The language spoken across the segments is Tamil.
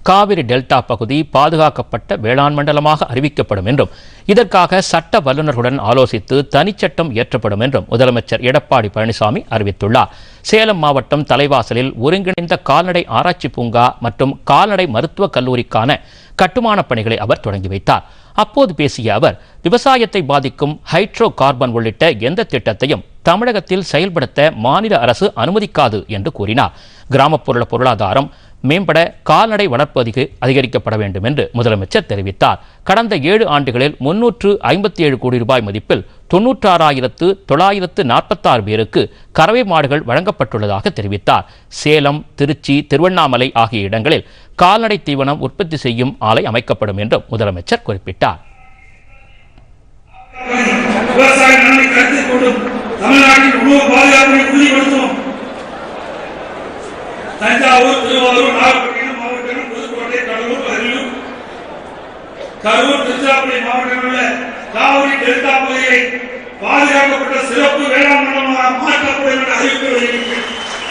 காவிரி டெல்டா பகுதி பாதுகாக்கப்பட்ட வேளாண் மண்டலமாக அறிவிக்கப்படும் என்றும் இதற்காக சட்ட வல்லுநர்களுடன் ஆலோசித்து தனிச்சட்டம் இயற்றப்படும் என்றும் முதலமைச்சர் எடப்பாடி பழனிசாமி அறிவித்துள்ளார் சேலம் மாவட்டம் தலைவாசலில் ஒருங்கிணைந்த கால்நடை ஆராய்ச்சி பூங்கா மற்றும் கால்நடை மருத்துவக் கல்லூரிக்கான கட்டுமானப் பணிகளை அவர் தொடங்கி வைத்தார் அப்போது பேசிய அவர் விவசாயத்தை பாதிக்கும் ஹைட்ரோ கார்பன் உள்ளிட்ட எந்த திட்டத்தையும் தமிழகத்தில் செயல்படுத்த மாநில அரசு அனுமதிக்காது என்று கூறினார் கிராமப்புற பொருளாதாரம் மேம்பட கால்நடை வளர்ப்பு அதிக அதிகரிக்கப்பட வேண்டும் என்று முதலமைச்சர் தெரிவித்தார் கடந்த ஏழு ஆண்டுகளில் முன்னூற்று ஐம்பத்தி ஏழு கோடி ரூபாய் மதிப்பில் தொன்னூற்றாறாயிரத்து தொள்ளாயிரத்து நாற்பத்தாறு பேருக்கு கறவை மாடுகள் வழங்கப்பட்டுள்ளதாக தெரிவித்தார் சேலம் திருச்சி திருவண்ணாமலை ஆகிய இடங்களில் கால்நடை தீவனம் உற்பத்தி செய்யும் ஆலை அமைக்கப்படும் என்றும் முதலமைச்சர் குறிப்பிட்டார் விவசாய நலனை கருத்தில் கொண்டும் தமிழ்நாட்டின் உணவு பாதுகாப்பை உறுதிப்படுத்தும் தஞ்சாவூர் திருவாரூர் நாகப்பட்டினம் மாவட்டங்கள் புதுக்கோட்டை கடலூர் அரியலூர் கரூர் திருச்சிராப்பள்ளி மாவட்டங்களில் காவிரி டெல்டா பகுதியை பாதுகாக்கப்பட்ட சிறப்பு வேளாண் மண்டலமாக மாற்றப்படும் என்ற அறிவிப்பு வெளியிட்டிருக்கிறது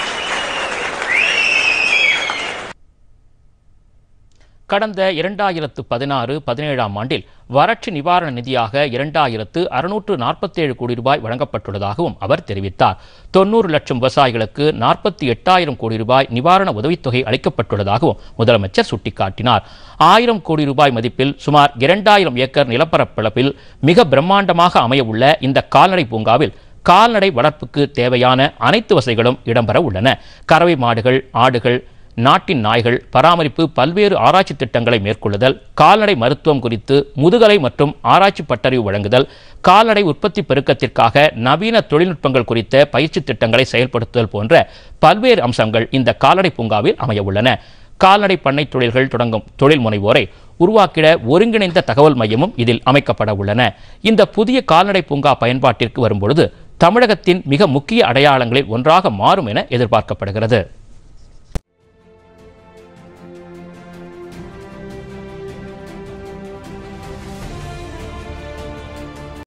கடந்த இரண்டாயிரத்து பதினாறு பதினேழாம் ஆண்டில் வறட்சி நிவாரண நிதியாக இரண்டாயிரத்து அறுநூற்று நாற்பத்தேழு கோடி ரூபாய் வழங்கப்பட்டுள்ளதாகவும் அவர் தெரிவித்தார் தொண்ணூறு லட்சம் விவசாயிகளுக்கு நாற்பத்தி எட்டாயிரம் கோடி ரூபாய் நிவாரண உதவித்தொகை அளிக்கப்பட்டுள்ளதாகவும் முதலமைச்சர் சுட்டிக்காட்டினார் ஆயிரம் கோடி ரூபாய் மதிப்பில் சுமார் இரண்டாயிரம் ஏக்கர் நிலப்பரப்பளவில் மிக பிரம்மாண்டமாக அமையவுள்ள இந்த கால்நடை பூங்காவில் கால்நடை வளர்ப்புக்கு தேவையான அனைத்து வசதிகளும் இடம்பெற உள்ளன கறவை மாடுகள் ஆடுகள் நாட்டின் நாய்கள் பராமரிப்பு பல்வேறு ஆராய்ச்சி திட்டங்களை மேற்கொள்ளுதல் கால்நடை மருத்துவம் குறித்து முதுகலை மற்றும் ஆராய்ச்சி பட்டறிவு வழங்குதல் கால்நடை உற்பத்தி பெருக்கத்திற்காக நவீன தொழில்நுட்பங்கள் குறித்த பயிற்சி திட்டங்களை செயல்படுத்துதல் போன்ற பல்வேறு அம்சங்கள் இந்த கால்நடை பூங்காவில் அமைய உள்ளன கால்நடை பண்ணை தொழில்கள் தொடங்கும் தொழில் முனைவோரை உருவாக்கிட ஒருங்கிணைந்த தகவல் மையமும் இதில் அமைக்கப்பட உள்ளன இந்த புதிய கால்நடை பூங்கா பயன்பாட்டிற்கு வரும்பொழுது தமிழகத்தின் மிக முக்கிய அடையாளங்களில் ஒன்றாக மாறும் என எதிர்பார்க்கப்படுகிறது